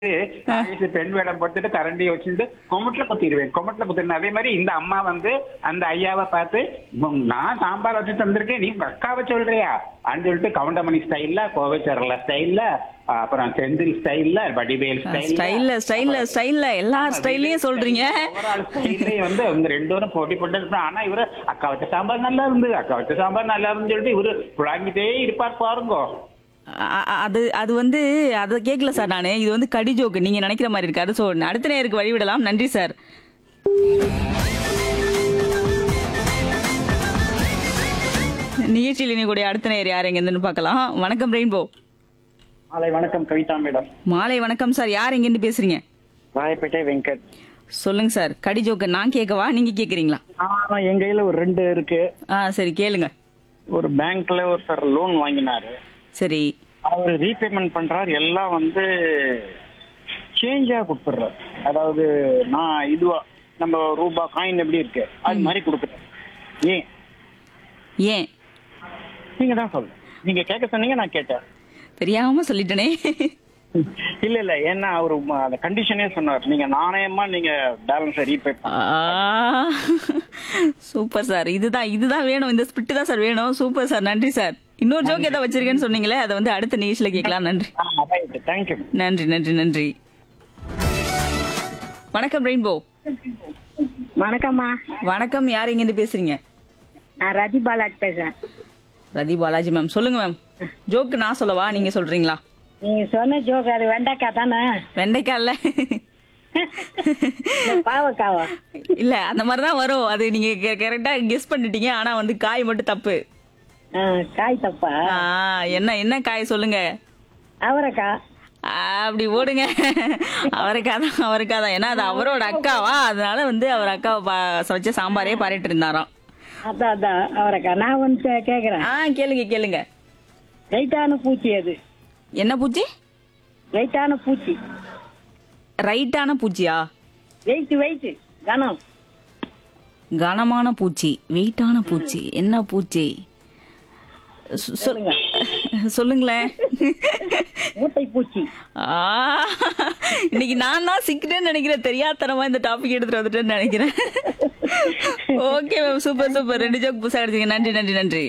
College பெண் வேடம் போட்டுட்டு கரண்டியை வச்சுட்டு கொமட்டில் குத்திடுவேன் கொமட்டில் குத்திடுவேன் அதே மாதிரி இந்த அம்மா வந்து அந்த ஐயாவை பார்த்து "உம், நான் சாம்பார் வச்சு தந்திருக்கேன் நீ உங்க அக்காவை சொல்றியா அப்படின்னு சொல்லிட்டு கவுண்டமணி ஸ்டைல்ல கோவை சரளா ஸ்டைல்ல அப்புறம் செந்தில் ஸ்டைல்ல வடிவேல் ஸ்டைல்ல ஸ்டைல்ல ஸ்டைல்ல எல்லா ஸ்டைல்லையும் சொல்றீங்க ஸ்டைல்லையும் வந்து அவங்க ரெண்டு பேரும் போட்டி போட்டு இருப்பாங்க. ஆனா இவரு அக்கா வச்ச சாம்பார் நல்லா இருந்து அக்கா வச்ச சாம்பார் நல்லா இருந்துன்னு சொல்லிட்டு இவரு புழாங்கிட்டே இருப்பார் பாருங்க அ- அ- அது அது வந்து அதை கேட்கல சார் நானு இது வந்து கடி ஜோக்கு நீங்க நினைக்கிற மாதிரி இருக்காரு ஸோ அடுத்த நேருக்கு வழிவிடலாம் நன்றி சார் நிகழ்ச்சியில் இணையக்கூடிய அடுத்த நேர் யார் எங்கேருந்து பார்க்கலாம் வணக்கம் ரெயின்போ மாலை வணக்கம் கவிதா மேடம் மாலை வணக்கம் சார் யார் எங்கேருந்து பேசுறீங்க ராயப்பேட்டை வெங்கட் சொல்லுங்க சார் கடி ஜோக்கு நான் கேட்கவா நீங்க கேக்குறீங்களா ஆனா எங்க கையில ஒரு ரெண்டு இருக்கு ஆ சரி கேளுங்க ஒரு பேங்க்ல ஒருத்தர் லோன் வாங்கினாரு சரி அவர் ரீபேமெண்ட் பண்றாரு எல்லாம் வந்து சேஞ்சா கொடுத்துட்றாரு அதாவது நான் இதுவா நம்ம ரூபா காயின் எப்படி இருக்கு அது மாதிரி கொடுக்குறேன் ஏன் ஏன் நீங்க தான் சொல்லுங்க நீங்க கேட்க சொன்னீங்க நான் கேட்டேன் தெரியாம சொல்லிட்டனே இல்ல இல்ல ஏன்னா அவரு ம- அந்த கண்டிஷனே சொன்னார் நீங்க நாணயமா நீங்க பேலன்ஸை ரீபே சூப்பர் சார் இதுதான் இதுதான் வேணும் இந்த ஸ்பிட் தான் சார் வேணும் சூப்பர் சார் நன்றி சார் இன்னொரு ஜோக் ஏதாவது வச்சிருக்கேன்னு சொன்னீங்களே அதை வந்து அடுத்த நிகழ்ச்சியில கேட்கலாம் நன்றி தேங்க்யூ நன்றி நன்றி நன்றி வணக்கம் ரெயின்போ வணக்கம்மா வணக்கம் யார் இருந்து பேசுறீங்க நான் ரதி பாலாஜ் பேசுறேன் ரதி பாலாஜி மேம் சொல்லுங்க மேம் ஜோக்கு நான் சொல்லவா நீங்க சொல்றீங்களா நீங்க சொன்ன ஜோக் அது வெண்டைக்காய் தானே வெண்டைக்காய் இல்ல இல்ல, பாவக்காவா இல்ல அந்த மாதிரி தான் வரும் அது நீங்க கரெக்டா கெஸ் பண்ணிட்டீங்க ஆனா வந்து காய் மட்டும் தப்பு ஆ, காய் தப்பா ஆ, என்ன என்ன காய் சொல்லுங்க அவரைக்காய் ஆ, அப்படி ஓடுங்க அவருக்காக தான் அவருக்காக தான் ஏன்னா அது அவரோட அக்காவா அதனால வந்து அவர் அக்காவை பா- வச்ச சாம்பாரே பாரிட்டு இருந்தாராம் அதான் அதான் அவரைக்காய் நான் வந்து கே- கேக்குறேன் ஆ கேளுங்க கேளுங்க ரைட்டான பூச்சி அது என்ன பூச்சி ரைட்டான பூச்சி ரைட்டான பூச்சியா வெயிட் வெயிட் கனம் கனமான பூச்சி வெயிட்டான பூச்சி என்ன பூச்சி சொ- சொல்- சொல்லுங்களேன் மூட்டை பூச்சி ஆ, இன்னைக்கு நான் தான் சிக்கிட்டேன்னு நினைக்கிறேன் தெரியாதனமா இந்த டாபிக் எடுத்துட்டு வந்துட்டேன்னு நினைக்கிறேன் ஓகே மேம் சூப்பர் சூப்பர் ரெண்டு ஜோக் புதுசா எடுத்தீங்க நன்றி நன்றி நன்றி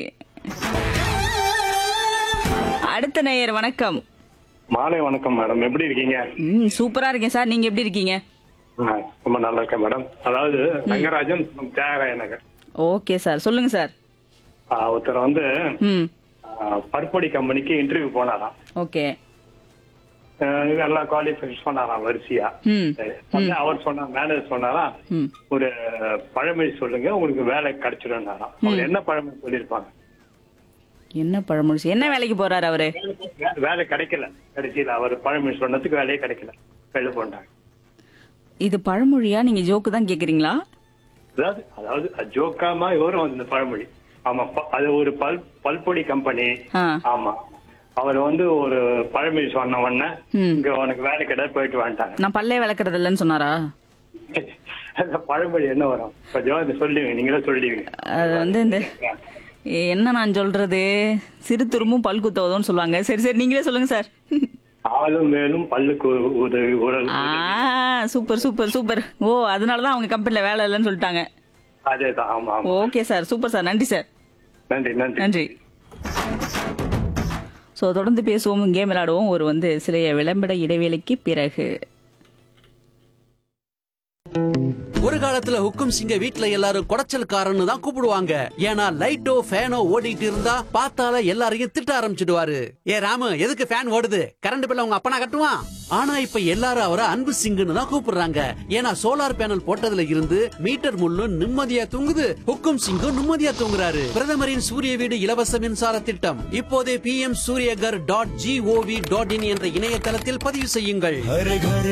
அடுத்த நேயர் வணக்கம் மாலை வணக்கம் மேடம் எப்படி இருக்கீங்க ம் சூப்பரா இருக்கேன் சார் நீங்க எப்படி இருக்கீங்க ஆ, ரொம்ப நல்லா இருக்கேன் மேடம் அதாவது ரங்கராஜன் தியாகராய நகர் ஓகே சார் சொல்லுங்க சார் ஆ, ஒருத்தர் வந்து ம் ஆ, பருப்பொடி கம்பெனிக்கு இன்டர்வியூ போனாராம் ஓகே ஆ, எல்லா குவாலிஃபிகேஷன் பண்ணாராம் வரிசையா ம் சரி. வந்து அவர் சொன்னா மேனேஜர் சொன்னாராம் ம் ஒரு பழமொழி சொல்லுங்க உங்களுக்கு வேலை கிடைச்சிடும்னாராம் அவர் என்ன பழமொழி சொல்லியிருப்பாங்க என்ன பழமொழி என்ன வேலைக்கு போறாரு அவரு வே- வேலை கிடைக்கல கடைசியில அவர் பழமொழி சொன்னதுக்கு வேலையே கிடைக்கல வெளில போண்டாங்க இது பழமொழியா நீங்க ஜோக்கு தான் கேக்குறீங்களா அதாவது அதாவது ஜோக்காமா வரும் இந்த பழமொழி ஆமா ப- அது ஒரு பல் பல்பொடி கம்பெனி ஆ ஆமா அவர் வந்து ஒரு பழமொழி சொன்ன உடனே ம். இங்க உனக்கு வேலை கிடையாது போயிட்டு வந்துட்டாங்க நான் பல்லே விளக்குறது இல்லைன்னு சொன்னாரா அந்த பழமொழி என்ன வரும் கொஞ்சம் இதை சொல்லுவீங்க நீங்களே சொல்லுவீங்க அது வந்து இந்த என்ன நான் சொல்றது சிறு துரும்பும் பல் குத்தவதும்னு சொல்லுவாங்க சரி சரி நீங்களே சொல்லுங்க சார் ஆளும் மேலும் பல்லுக்கு உ- உதவி உடல் ஆ சூப்பர் சூப்பர் சூப்பர் ஓ அதனாலதான் அவங்க கம்பெனில வேலை இல்லைன்னு சொல்லிட்டாங்க அதேதான் ஆமா ஆமா ஓகே சார் சூப்பர் சார் நன்றி சார் நன்றி நன்றி நன்றி ஸோ தொடர்ந்து பேசுவோம் கேம் விளையாடுவோம் ஒரு வந்து சிலைய விளம்பர இடைவேளைக்கு பிறகு ஒரு காலத்துல ஹுக்கும் சிங்க வீட்ல எல்லாரும் குடைச்சல்காரன்னு தான் கூப்பிடுவாங்க ஏன்னா லைட்டோ ஃபேனோ ஓடிட்டு இருந்தா பார்த்தால எல்லாரையும் திட்ட ஆரம்பிச்சிடுவாரு ஏ ராமு எதுக்கு ஃபேன் ஓடுது கரண்ட் பில்ல உங்க அப்பனா கட்டுவான் ஆனா இப்ப எல்லாரும் அவரை அன்பு சிங்குன்னு தான் கூப்பிடுறாங்க ஏன்னா சோலார் பேனல் போட்டதுல இருந்து மீட்டர் முள்ளும் நிம்மதியா தூங்குது ஹுக்கும் சிங்கும் நிம்மதியா தூங்குறாரு பிரதமரின் சூரிய வீடு இலவச மின்சார திட்டம் இப்போதே P M Suryaghar dot G O V dot in என்ற இணையதளத்தில் பதிவு செய்யுங்கள்